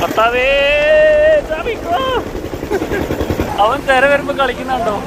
കർത്താവേ ചാവിക്കോ. അവൻ തെര വരുമ്പോ കളിക്കുന്നുണ്ടോ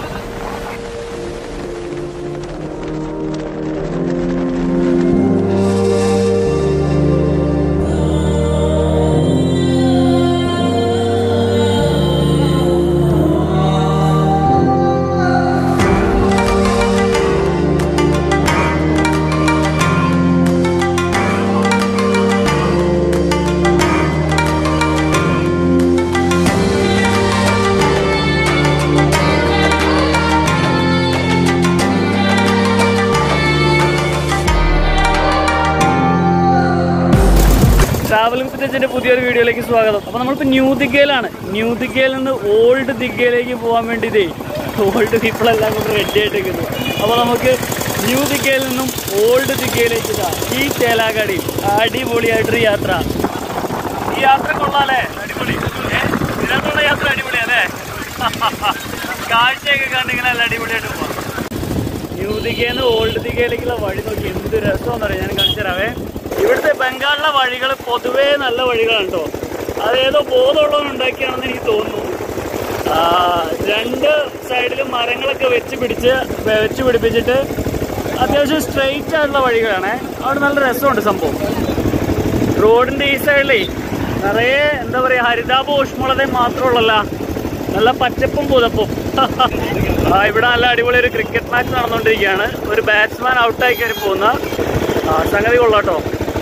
ട്രാവലിംഗ് ഫിറ്റേജിന്റെ പുതിയൊരു വീഡിയോയിലേക്ക് സ്വാഗതം അപ്പൊ നമ്മളിപ്പോ ന്യൂ ദിഗയിലാണ് ന്യൂ ദിഗയിൽ നിന്ന് ഓൾഡ് ദിഗയിലേക്ക് പോകാൻ വേണ്ടിയിട്ടേ ഓൾഡ് പീപ്പിൾ എല്ലാം കൊണ്ട് റെഡി ആയിട്ട് നിൽക്കുന്നു അപ്പൊ നമുക്ക് ന്യൂ ദിഗയിൽ നിന്നും ഓൾഡ് ദിഗയിലേക്ക് ഇതാ ഈ ചേലാകാടി അടിപൊളിയായിട്ടൊരു യാത്ര ഈ യാത്ര കൊള്ളാലേ അടിപൊളി ഏ? ഇതിനകത്തുള്ള യാത്ര അടിപൊളിയല്ലേ കാഴ്ചയൊക്കെ കണ്ടിങ്ങനെ നല്ല അടിപൊളിയായിട്ട് പോവാം ന്യൂ ദിഗേന്ന് ഓൾഡ് ദിഗയിലേക്കുള്ള വഴി നോക്കി എന്ത് രസമെന്ന് പറയാം ഞാൻ കാണിച്ചു തരാവേ ഇവിടുത്തെ ബംഗാളിലെ വഴികൾ പൊതുവേ നല്ല വഴികളാണ് കേട്ടോ അതേതോ ബോധമുള്ളവൻ ഉണ്ടാക്കിയാണെന്ന് എനിക്ക് തോന്നുന്നു ആ, രണ്ട് സൈഡിലും മരങ്ങളൊക്കെ വെച്ച് പിടിച്ച് വെച്ച് പിടിപ്പിച്ചിട്ട് അത്യാവശ്യം സ്ട്രെയിറ്റ് ആയിട്ടുള്ള വഴികളാണ് അവിടെ നല്ല രസമുണ്ട് സംഭവം റോഡിന്റെ ഈ സൈഡിലേ നിറയെ എന്താ പറയാ ഹരിതാപ ഊഷ്മളതയും മാത്രമുള്ളല്ല നല്ല പച്ചപ്പും പുതപ്പും ആ ഇവിടെ നല്ല അടിപൊളി ഒരു ക്രിക്കറ്റ് മാച്ച് നടന്നുകൊണ്ടിരിക്കുകയാണ് ഒരു ബാറ്റ്സ്മാൻ ഔട്ടായി കയറി പോകുന്ന ആ, സംഗതി കൊള്ളാട്ടോ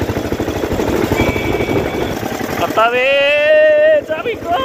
കർത്താവേ ചാവിക്കോ.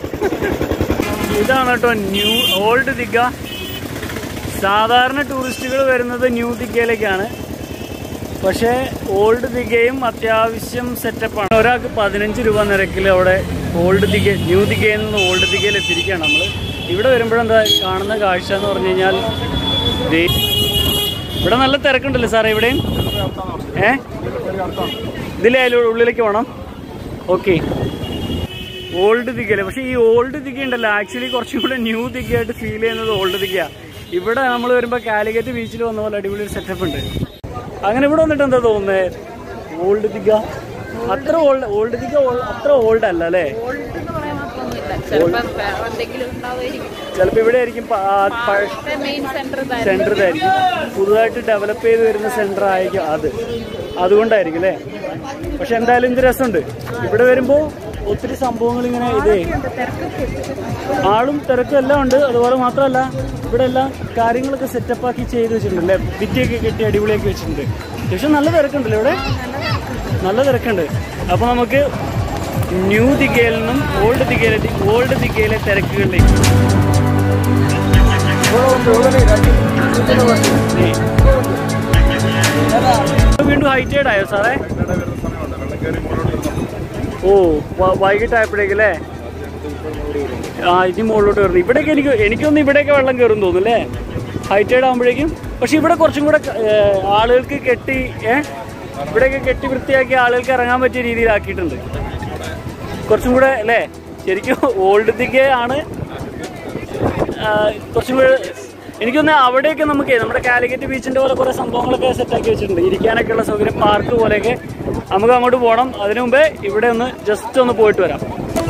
ഇതാണ് കേട്ടോ ന്യൂ ഓൾഡ് ദിഗ സാധാരണ ടൂറിസ്റ്റുകൾ വരുന്നത് ന്യൂ ദിഗയിലേക്കാണ് പക്ഷേ ഓൾഡ് ദിഗയും അത്യാവശ്യം സെറ്റപ്പാണ് ഒരാൾക്ക് പതിനഞ്ച് രൂപ നിരക്കിൽ അവിടെ ഓൾഡ് ദിഗ ന്യൂ ദിഗയിൽ നിന്ന് ഓൾഡ് ദിഗയിൽ എത്തിയിരിക്കുകയാണ് നമ്മൾ ഇവിടെ വരുമ്പോഴെന്താ കാണുന്ന കാഴ്ച എന്ന് പറഞ്ഞു കഴിഞ്ഞാൽ ദേ ഇവിടെ നല്ല തിരക്കുണ്ടല്ലോ സാറേ ഇവിടെയും ഏ ഇതിലെ ഉള്ളിലേക്ക് പോകണം ഓക്കെ ഓൾഡ് ദിഗല്ലേ പക്ഷേ ഈ ഓൾഡ് ദിഗ ഉണ്ടല്ലോ ആക്ച്വലി കുറച്ചും കൂടെ ന്യൂ ദിഗയായിട്ട് ഫീൽ ചെയ്യുന്നത് ഓൾഡ് ദിഗ ഇവിടെ നമ്മൾ വരുമ്പോൾ കാലിക്കറ്റ് ബീച്ചിൽ വന്ന പോലെ അടിപൊളി ഒരു സെറ്റപ്പ് ഉണ്ട് അങ്ങനെ ഇവിടെ വന്നിട്ട് എന്താ തോന്നുന്നത് ഓൾഡ് ദിഗ അത്ര ഓൾഡ് ഓൾഡ് ദിഗ ഓൾ- അത്ര ഓൾഡ് അല്ല അല്ലേ ഓൾഡ് എന്ന് പറയാൻ മാത്രമൊന്നുമില്ല ചിലപ്പോൾ വേറെ എന്തെങ്കിലും ഉണ്ടാവുമായിരിക്കും ചിലപ്പോൾ ഇവിടെ ആയിരിക്കും പ- ആ പഴ- മെയിൻ സെന്റർ സെന്റർ ഇതായിരിക്കും പുതുതായിട്ട് ഡെവലപ്പ് ചെയ്ത് വരുന്ന സെന്റർ ആയിരിക്കും അത് അതുകൊണ്ടായിരിക്കും അല്ലേ പക്ഷെ എന്തായാലും ഇത് രസമുണ്ട് ഇവിടെ വരുമ്പോൾ ഒത്തിരി സംഭവങ്ങൾ ഇങ്ങനെ ഇതേ ആളും തിരക്കും എല്ലാം ഉണ്ട് അതുപോലെ മാത്രമല്ല ഇവിടെ എല്ലാം കാര്യങ്ങളൊക്കെ സെറ്റപ്പ് ആക്കി ചെയ്ത് വെച്ചിട്ടുണ്ട് അല്ലേ ഭിത്തിയൊക്കെ കെട്ടി അടിപൊളിയാക്കി വെച്ചിട്ടുണ്ട് പക്ഷെ നല്ല തിരക്കുണ്ടല്ലോ ഇവിടെ നല്ല തിരക്കുണ്ട് അപ്പോൾ നമുക്ക് ന്യൂ ദിഗയിൽ നിന്നും ഓൾഡ് ദിഗയിലെത്തി ഓൾഡ് ദിഗയിലെ തിരക്കുകളിലേക്ക് ഏ. വീണ്ടും ഹൈറ്റേഡ് ആയോ സാറേ ഓ വ- വൈകിട്ടായപ്പോഴേക്കല്ലേ ആ ഇനി മുകളിലോട്ട് കയറുന്നു ഇവിടേക്ക് എനിക്ക് എനിക്കൊന്ന് ഇവിടെയൊക്കെ വെള്ളം കയറും തോന്നുന്നു അല്ലേ ഹൈറ്റേഡ് ആകുമ്പോഴേക്കും പക്ഷെ ഇവിടെ കുറച്ചും കൂടെ ഏ, ആളുകൾക്ക് കെട്ടി ഏ ഇവിടെയൊക്കെ കെട്ടി വൃത്തിയാക്കി ആളുകൾക്ക് ഇറങ്ങാൻ പറ്റിയ രീതിയിലാക്കിയിട്ടുണ്ട് കുറച്ചും കൂടെ അല്ലേ ശരിക്കും ഓൾഡ് ദിഗേ ആണ് ആ, കുറച്ചും കൂടെ എനിക്കൊന്ന് അവിടെയൊക്കെ നമുക്ക് നമ്മുടെ കാലിക്കറ്റ് ബീച്ചിന്റെ പോലെ കുറെ സംഭവങ്ങളൊക്കെ സെറ്റാക്കി വെച്ചിട്ടുണ്ട് ഇരിക്കാനൊക്കെ ഉള്ള സൗകര്യം പാർക്ക് പോലെയൊക്കെ നമുക്ക് അങ്ങോട്ട് പോകണം അതിനു മുമ്പേ ഇവിടെ ഒന്ന് ജസ്റ്റ് ഒന്ന് പോയിട്ട് വരാം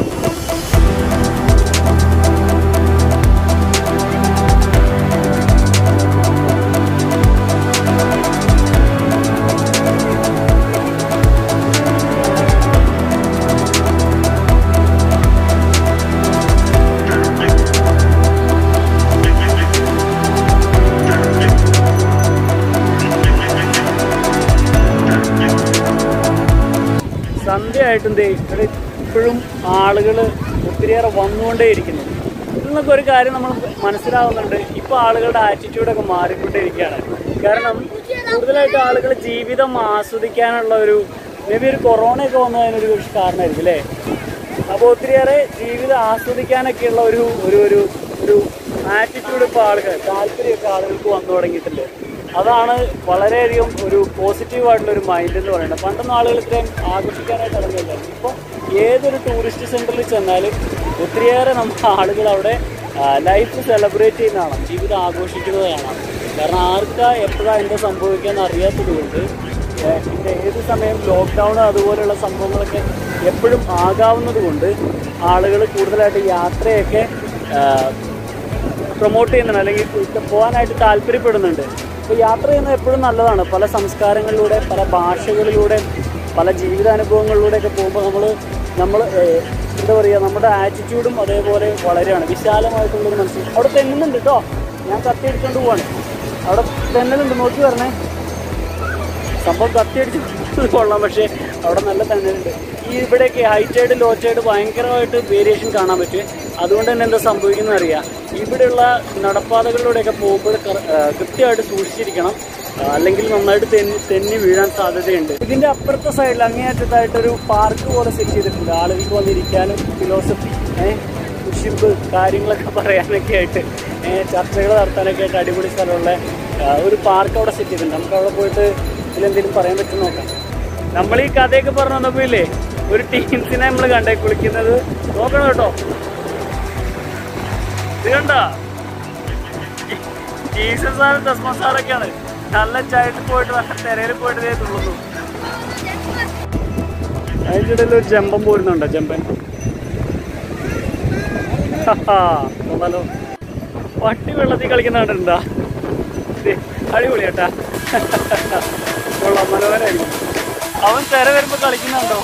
സന്ധ്യയായിട്ടും ദേ ഇവിടെ ഇപ്പോഴും ആളുകൾ ഒത്തിരിയേറെ വന്നുകൊണ്ടേയിരിക്കുന്നു ഇതിൽ നിന്നൊക്കെ ഒരു കാര്യം നമ്മൾ മനസ്സിലാവുന്നുണ്ട് ഇപ്പോൾ ആളുകളുടെ ആറ്റിറ്റ്യൂഡൊക്കെ മാറിക്കൊണ്ടേയിരിക്കുകയാണ് കാരണം കൂടുതലായിട്ട് ആളുകൾ ജീവിതം ആസ്വദിക്കാനുള്ള ഒരു മേ ബി ഒരു കൊറോണയൊക്കെ വന്നതിനൊരു കാരണമായിരിക്കും അല്ലേ അപ്പോൾ ഒത്തിരിയേറെ ജീവിതം ആസ്വദിക്കാനൊക്കെയുള്ള ഒരു ഒരു ഒരു ഒരു ആറ്റിറ്റ്യൂഡ് ഇപ്പോൾ ആളുകൾ താല്പര്യമൊക്കെ ആളുകൾക്ക് വന്നു തുടങ്ങിയിട്ടുണ്ട് അതാണ് വളരെയധികം ഒരു പോസിറ്റീവ് ആയിട്ടുള്ള ഒരു മൈൻഡ് എന്ന് പറയുന്നത് പണ്ടൊന്നും ആളുകൾ ഇത്രയും ആഘോഷിക്കാനായിട്ട് ഇറങ്ങില്ല ഇപ്പോൾ ഏതൊരു ടൂറിസ്റ്റ് സെന്ററിൽ ചെന്നാലും ഒത്തിരിയേറെ നമ്മുടെ ആളുകൾ അവിടെ ലൈഫ് സെലിബ്രേറ്റ് ചെയ്യുന്നതാണ് ജീവിതം ആഘോഷിക്കുന്നത് കാണാം കാരണം ആർക്കാ എപ്പോഴാ എന്താ സംഭവിക്കാന്ന് അറിയാത്തത് കൊണ്ട് ഏഹ്, പിന്നെ ഏത് സമയം ലോക്ക്ഡൗൺ അതുപോലെയുള്ള സംഭവങ്ങളൊക്കെ എപ്പോഴും ആകാവുന്നത് കൊണ്ട് ആളുകൾ കൂടുതലായിട്ട് യാത്രയൊക്കെ പ്രൊമോട്ട് ചെയ്യുന്നുണ്ട് അല്ലെങ്കിൽ ഇപ്പൊ പോകാനായിട്ട് താല്പര്യപ്പെടുന്നുണ്ട് അപ്പോൾ യാത്ര ചെയ്യുന്നത് എപ്പോഴും നല്ലതാണ് പല സംസ്കാരങ്ങളിലൂടെ പല ഭാഷകളിലൂടെ പല ജീവിതാനുഭവങ്ങളിലൂടെയൊക്കെ പോകുമ്പോൾ നമ്മൾ നമ്മൾ എന്താ പറയുക നമ്മുടെ ആറ്റിറ്റ്യൂഡും അതേപോലെ വളരെയാണ് വിശാലമായിട്ടുള്ളൊരു മനസ്സിൽ അവിടെ തെന്നുന്നുണ്ട് കേട്ടോ ഞാൻ കത്തി അടിച്ചുകൊണ്ട് പോവാണ് അവിടെ തെന്നലുണ്ട് നോക്കി വരണേ സംഭവം കത്തിയടിച്ച് കൊള്ളാം പക്ഷേ അവിടെ നല്ല തന്നെയുണ്ട് ഈ ഇവിടെയൊക്കെ ഹൈ ടൈഡ് ലോ ടൈഡ് ഭയങ്കരമായിട്ട് വേരിയേഷൻ കാണാൻ പറ്റും അതുകൊണ്ട് തന്നെ എന്താ സംഭവിക്കുന്നത് അറിയാം ഇവിടെയുള്ള നടപ്പാതകളിലൂടെയൊക്കെ പോകുമ്പോൾ കറ- ആ, കൃത്യമായിട്ട് സൂക്ഷിച്ചിരിക്കണം ആ, അല്ലെങ്കിൽ നന്നായിട്ട് തെന്നി തെന്നി വീഴാൻ സാധ്യതയുണ്ട് ഇതിന്റെ അപ്പുറത്തെ സൈഡിൽ അങ്ങേയറ്റത്തായിട്ടൊരു പാർക്ക് പോലെ സെറ്റ് ചെയ്തിട്ടുണ്ട് ആളുകൾക്ക് വന്നിരിക്കാനും ഫിലോസഫി ഏഹ് കുശിമ്പ് കാര്യങ്ങളൊക്കെ പറയാനൊക്കെ ആയിട്ട് ഏഹ് ചർച്ചകൾ നടത്താനൊക്കെ ആയിട്ട് അടിപൊളി സ്ഥലമുള്ള ആ, ഒരു പാർക്ക് അവിടെ സെറ്റ് ചെയ്തിട്ടുണ്ട് നമുക്ക് അവിടെ പോയിട്ട് ഇതിലെന്തെങ്കിലും പറയാൻ പറ്റും നോക്കാം നമ്മൾ ഈ കഥയൊക്കെ പറഞ്ഞു വന്നപ്പോ ഇല്ലേ ഒരു ടീംസിനെ നമ്മൾ കണ്ടേ കുളിക്കുന്നത് നോക്കണം കേട്ടോ ഇത് കണ്ട ടീച്ചർ സാറും തസ്മ സാറൊക്കെയാണ് നല്ല ചായത്തിൽ പോയിട്ട് നല്ല തിരയിൽ പോയിട്ട് ഇതേ തുള്ളുന്നു അതിൻ്റെ ഇടയിൽ ഒരു ജമ്പം പോരുന്നുണ്ടോ ജമ്പൻ കൊള്ളാലോ പട്ടി വെള്ളത്തിൽ കളിക്കുന്ന കണ്ടിട്ടുണ്ടാ ദേ, അടിപൊളി കേട്ടാ കൊള്ളാം മനോഹരമായിരിക്കും അവൻ തിര വരുമ്പോ കളിക്കുന്നുണ്ടോ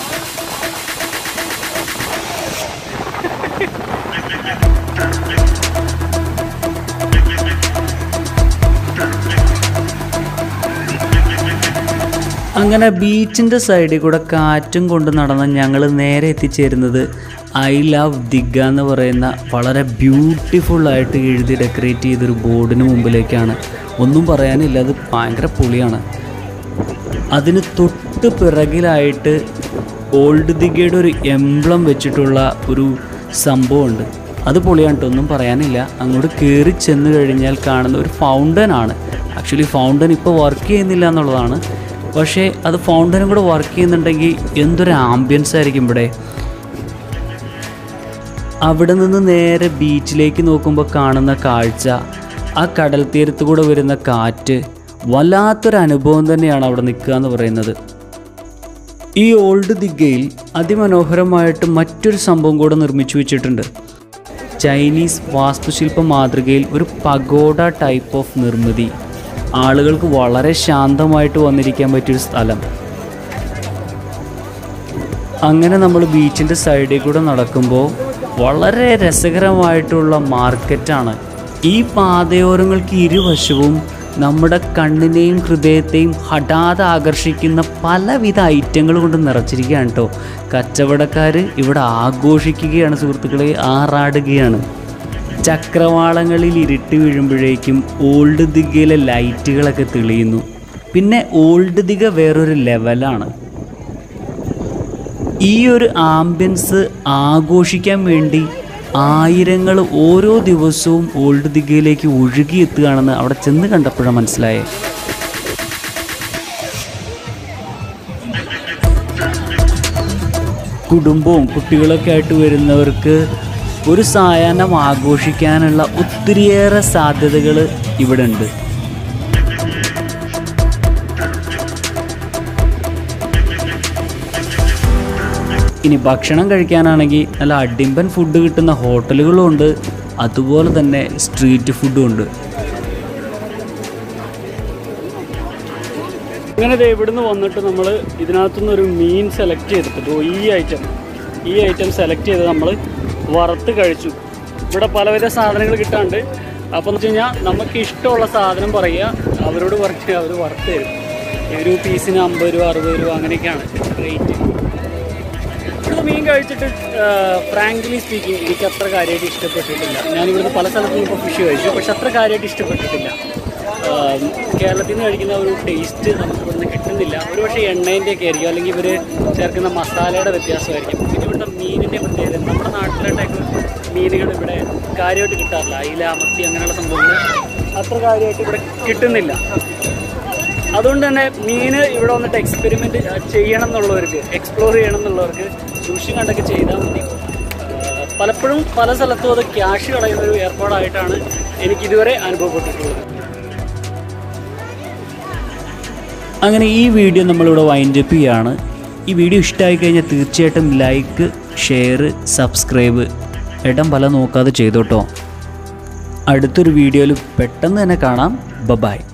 അങ്ങനെ ബീച്ചിൻ്റെ സൈഡിൽ കൂടെ കാറ്റും കൊണ്ട് നടന്ന് ഞങ്ങൾ നേരെ എത്തിച്ചേരുന്നത് ഐ ലവ് ദിഗ എന്ന് പറയുന്ന വളരെ ബ്യൂട്ടിഫുള്ളായിട്ട് എഴുതി ഡെക്കറേറ്റ് ചെയ്തൊരു ബോർഡിന് മുമ്പിലേക്കാണ് ഒന്നും പറയാനില്ല അത് ഭയങ്കര പൊളിയാണ് അതിന് തൊട്ട് പിറകിലായിട്ട് ഓൾഡ് ദിഗയുടെ ഒരു എംബ്ലം വെച്ചിട്ടുള്ള ഒരു സംഭവമുണ്ട് അത് പൊളിയാണ് ട്ടോ, ഒന്നും പറയാനില്ല അങ്ങോട്ട് കയറി ചെന്ന് കഴിഞ്ഞാൽ കാണുന്ന ഒരു ഫൗണ്ടൻ ആണ് ആക്ച്വലി ഫൗണ്ടൻ ഇപ്പോൾ വർക്ക് ചെയ്യുന്നില്ല എന്നുള്ളതാണ് പക്ഷേ അത് ഫൗണ്ടനും കൂടെ വർക്ക് ചെയ്യുന്നുണ്ടെങ്കിൽ എന്തൊരു ആംബിയൻസ് ആയിരിക്കും ഇവിടെ അവിടെ നിന്ന് നേരെ ബീച്ചിലേക്ക് നോക്കുമ്പോൾ കാണുന്ന കാഴ്ച ആ കടൽ തീരത്ത് കൂടെ വരുന്ന കാറ്റ് വല്ലാത്തൊരു അനുഭവം തന്നെയാണ് അവിടെ നിൽക്കുക എന്ന് പറയുന്നത് ഈ ഓൾഡ് ദിഗയിൽ അതിമനോഹരമായിട്ട് മറ്റൊരു സംഭവം കൂടെ നിർമ്മിച്ചു വെച്ചിട്ടുണ്ട് ചൈനീസ് വാസ്തുശില്പ മാതൃകയിൽ ഒരു പഗോഡ ടൈപ്പ് ഓഫ് നിർമ്മിതി ആളുകൾക്ക് വളരെ ശാന്തമായിട്ട് വന്നിരിക്കാൻ പറ്റിയൊരു സ്ഥലം അങ്ങനെ നമ്മൾ ബീച്ചിൻ്റെ സൈഡിൽ കൂടെ നടക്കുമ്പോൾ വളരെ രസകരമായിട്ടുള്ള മാർക്കറ്റാണ് ഈ പാതയോരങ്ങൾക്ക് ഇരുവശവും നമ്മുടെ കണ്ണിനെയും ഹൃദയത്തെയും ഹഠാത് ആകർഷിക്കുന്ന പലവിധ ഐറ്റങ്ങൾ കൊണ്ട് നിറച്ചിരിക്കുകയാണ് കേട്ടോ കച്ചവടക്കാർ ഇവിടെ ആഘോഷിക്കുകയാണ് സുഹൃത്തുക്കളെ ആറാടുകയാണ് ചക്രവാളങ്ങളിൽ ഇരുട്ട് വീഴുമ്പോഴേക്കും ഓൾഡ് ദിഗയിലെ ലൈറ്റുകളൊക്കെ തെളിയുന്നു പിന്നെ ഓൾഡ് ദിഗ വേറൊരു ലെവലാണ് ഈ ഒരു ആംബിയൻസ് ആഘോഷിക്കാൻ വേണ്ടി ആയിരങ്ങൾ ഓരോ ദിവസവും ഓൾഡ് ദിഗയിലേക്ക് ഒഴുകിയെത്തുകയാണെന്ന് അവിടെ ചെന്ന് കണ്ടപ്പോഴാണ് മനസ്സിലായത് കുടുംബവും കുട്ടികളൊക്കെ ആയിട്ട് വരുന്നവർക്ക് ഒരു സായാഹ്നം ആഘോഷിക്കാനുള്ള ഒത്തിരിയേറെ സാധ്യതകൾ ഇവിടെ ഉണ്ട് ഇനി ഭക്ഷണം കഴിക്കാനാണെങ്കിൽ നല്ല അടിമ്പൻ ഫുഡ് കിട്ടുന്ന ഹോട്ടലുകളും ഉണ്ട് അതുപോലെ തന്നെ സ്ട്രീറ്റ് ഫുഡും ഉണ്ട് അങ്ങനെ ദേ ഇവിടുന്ന് വന്നിട്ട് നമ്മൾ ഇതിനകത്തുനിന്ന് ഒരു മീൻ സെലക്ട് ചെയ്തിട്ട് ദോ ഈ ഐറ്റം ഈ ഐറ്റം സെലക്ട് ചെയ്ത് നമ്മൾ വറുത്ത് കഴിച്ചു ഇവിടെ പലവിധ സാധനങ്ങൾ കിട്ടാണ്ട് അപ്പം എന്ന് വെച്ച് കഴിഞ്ഞാൽ നമുക്ക് ഇഷ്ടമുള്ള സാധനം പറയുക അവരോട് പറഞ്ഞ് അവർ വറുത്ത് തരും ഒരു പീസിന് അമ്പത് രൂപ അറുപത് രൂപ അങ്ങനെയൊക്കെയാണ് റേറ്റ് ഇവിടുന്ന് മീൻ കഴിച്ചിട്ട് ഫ്രാങ്ക്ലി സ്പീക്കിംഗ് എനിക്ക് അത്ര കാര്യമായിട്ട് ഇഷ്ടപ്പെട്ടിട്ടില്ല ഞാൻ ഇവിടുന്ന് പല സ്ഥലത്തും ഇപ്പോൾ ഫിഷ് കഴിച്ചു പക്ഷെ അത്ര കാര്യമായിട്ട് ഇഷ്ടപ്പെട്ടിട്ടില്ല ആം, കേരളത്തിൽ നിന്ന് കഴിക്കുന്ന ഒരു ടേസ്റ്റ് നമുക്ക് ഇവിടുന്ന് കിട്ടുന്നില്ല ഒരു പക്ഷേ എണ്ണേൻ്റെ ഒക്കെ ആയിരിക്കും അല്ലെങ്കിൽ ഇവർ ചേർക്കുന്ന മസാലയുടെ വ്യത്യാസമായിരിക്കും പിന്നെ ഇവിടുത്തെ മീനിൻ്റെ പ്രത്യേകത നമ്മുടെ നാട്ടിലെ ടൈപ്പ് മീനുകൾ ഇവിടെ കാര്യമായിട്ട് കിട്ടാറില്ല അയില മത്തി അങ്ങനെയുള്ള സംഭവങ്ങൾ അത്ര കാര്യമായിട്ട് ഇവിടെ കിട്ടുന്നില്ല അതുകൊണ്ട് തന്നെ മീന് ഇവിടെ വന്നിട്ട് എക്സ്പെരിമെന്റ് ചെയ്യണം എന്നുള്ളവർക്ക് എക്സ്പ്ലോർ ചെയ്യണം എന്നുള്ളവർക്ക് സൂക്ഷിച്ചും കണ്ടൊക്കെ ചെയ്താൽ മതി ആ, പലപ്പോഴും പല സ്ഥലത്തും അത് ക്യാഷ് കളയുന്ന ഒരു ഏർപ്പാടായിട്ടാണ് എനിക്ക് ഇതുവരെ അനുഭവപ്പെട്ടിട്ടുള്ളത് അങ്ങനെ ഈ വീഡിയോ നമ്മളിവിടെ വൈൻഡ് അപ്പ് ചെയ്യാണ് ഈ വീഡിയോ ഇഷ്ടമായി കഴിഞ്ഞാൽ തീർച്ചയായിട്ടും ലൈക്ക് ഷെയർ സബ്സ്ക്രൈബ് ഇടം പല നോക്കാതെ ചെയ്തോട്ടോ അടുത്തൊരു വീഡിയോയിൽ പെട്ടെന്ന് തന്നെ കാണാം ബബായ്